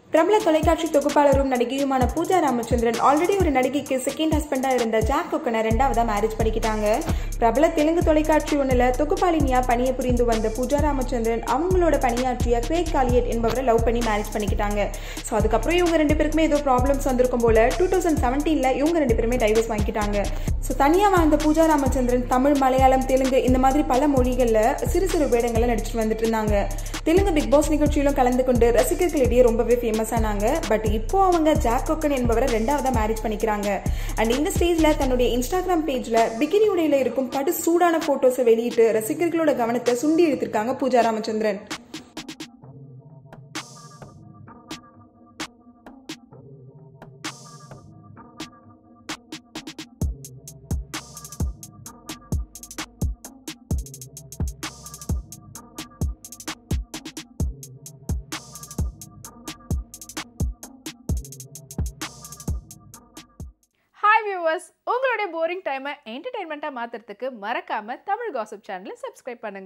பிரபல தொலைக்காட்சி தொகுப்பாளரும் நடிகையுமான பூஜா ராமச்சந்திரன் ஆல்ரெடி ஒரு நடிகைக்கு செகண்ட் ஹஸ்பண்டா இருந்த ஜாக் கொக்கனை ரெண்டாவதா மேரேஜ் பண்ணிக்கிட்டாங்க பிரபல தெலுங்கு தொலைக்காட்சி ஒண்ணுல தொகுப்பாளினியா பணியை புரிந்து வந்த பூஜா ராமச்சந்திரன் அவங்களோட பணியாற்றிய கிரேக் காலியட் என்பவரை லவ் பண்ணி மேரேஜ் பண்ணிக்கிட்டாங்க ஸோ அதுக்கப்புறம் இவங்க ரெண்டு பேருக்குமே ஏதோ ப்ராப்ளம்ஸ் வந்திருக்கும் போல டூ தௌசண்ட் செவன்டீன்ல இவங்க ரெண்டு பேருமே டைவர்ஸ் வாங்கிக்கிட்டாங்க ஸோ தனியாக வாழ்ந்த பூஜா ராமச்சந்திரன் தமிழ் மலையாளம் தெலுங்கு இந்த மாதிரி பல மொழிகளில் சிறு சிறு வேடங்களில் நடிச்சிட்டு வந்துட்டு இருந்தாங்க தெலுங்கு பிக் பாஸ் நிகழ்ச்சியிலும் கலந்து கொண்டு ரசிகர்களிடையே ரொம்பவே ஃபேமஸ் ஆனாங்க பட் இப்போ அவங்க ஜாக் கொக்கன் என்பவரை ரெண்டாவதா மேரேஜ் பண்ணிக்கிறாங்க அண்ட் இந்த ஸ்டேஜ்ல தன்னுடைய இன்ஸ்டாகிராம் பேஜ்ல பிகினி உடையில இருக்கும் படு சூடான போட்டோஸை வெளியிட்டு ரசிகர்களோட கவனத்தை சுண்டி இழுத்திருக்காங்க பூஜா ராமச்சந்திரன் ஹாய் வியூவர்ஸ் உங்களுடைய போரிங் டைமை என்டர்டைன்மெண்ட்டாக மாற்றுறதுக்கு மறக்காமல் தமிழ் காசிப் சேனலை சப்ஸ்கிரைப் பண்ணுங்க